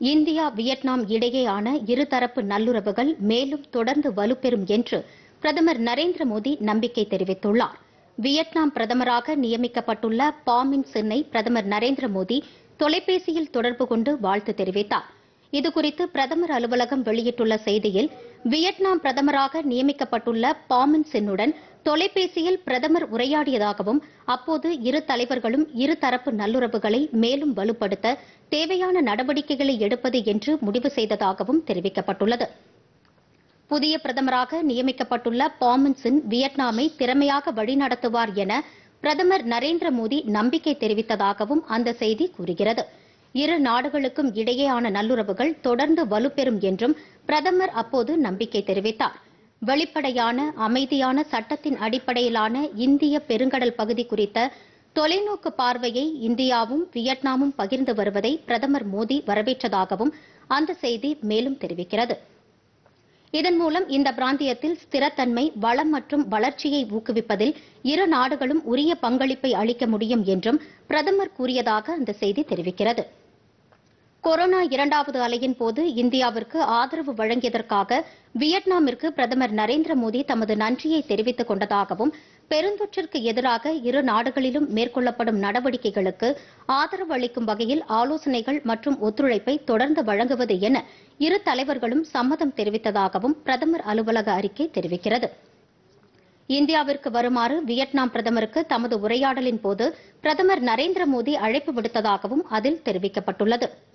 India Vietnam இடையேயான இருதரப்பு நல்லுறவுகள் மேலும் தொடர்ந்து வலுப்பெறும் என்று பிரதமர் நரேந்திர மோடி நம்பிக்கை தெரிவித்துள்ளார் வியட்நாம் பிரதமராக நியமிக்கப்பட்டுள்ள பாமின் சின்னை பிரதமர் நரேந்திர மோடி தொலைபேசியில் தொடர்பு கொண்டு வாழ்த்து தெரிவித்தார் இதுகுறித்து பிரதமர் அலுவலகம் வெளியிட்டுள்ள செய்தியில் வியட்நாம் பிரதமராக நியமிக்கப்பட்டுள்ள பாமின் சின்னுடன் தொலைபேசியில் பிரதமர் உரையாடியதாகவும் அப்போது இரு தலைவர்களும் இருதரப்பு நல்லுறவுகளை மேலும் வலுப்படுத்த தேவையான நடவடிக்கைகளை எடுப்பது என்று முடிவு செய்ததாகவும் தெரிவிக்கப்பட்டுள்ளது புதிய பிரதமராக நியமிக்கப்பட்டுள்ள பாமின் சின் வியட்நாமை திறமையாக வழிநடத்துவார் என பிரதமர் நரேந்திர மோடி நம்பிக்கை தெரிவித்ததாகவும் அந்த செய்தி கூறுகிறது இரு நாடுகளுக்கும் இடையேயான நல்லுறவுகள் தொடர்ந்து வலுப்பெறும் என்றும் பிரதமர் அப்போது நம்பிக்கை தெரிவித்தார் வெளிப்படையான அமைதியான சட்டத்தின் அடிப்படையிலான இந்திய பெருங்கடல் பகுதி குறித்த தொலைநோக்கு பார்வையை இந்தியாவும் வியட்நாமும் பகிர்ந்து வருவதை பிரதமர் மோடி வரவேற்றதாகவும் அந்த செய்தி மேலும் தெரிவிக்கிறது இதன் மூலம் இந்த பிராந்தியத்தில் ஸ்திரத்தன்மை வளம் மற்றும் வளர்ச்சியை ஊக்குவிப்பதில் இரு நாடுகளும் உரிய பங்களிப்பை அளிக்க முடியும் என்றும் பிரதமர் கூறியதாக அந்த செய்தி தெரிவிக்கிறது கொரோனா இரண்டாவது அலையின் போது இந்தியாவிற்கு ஆதரவு வழங்கியதற்காக வியட்நாமிற்கு பிரதமர் நரேந்திர மோடி தமது நன்றியை தெரிவித்துக் கொண்டதாகவும் பெருந்தொற்றிற்கு எதிராக இரு நாடுகளிலும் மேற்கொள்ளப்படும் நடவடிக்கைகளுக்கு ஆதரவு அளிக்கும் வகையில் ஆலோசனைகள் மற்றும் ஒத்துழைப்பை தொடர்ந்து வழங்குவது என இரு தலைவர்களும் சம்மதம் தெரிவித்ததாகவும் பிரதமர் அலுவலக அறிக்கை தெரிவிக்கிறது இந்தியாவிற்கு வருமாறு வியட்நாம் பிரதமருக்கு தமது உரையாடலின் போது பிரதமர் நரேந்திர மோடி அழைப்பு விடுத்ததாகவும் அதில் தெரிவிக்கப்பட்டுள்ளது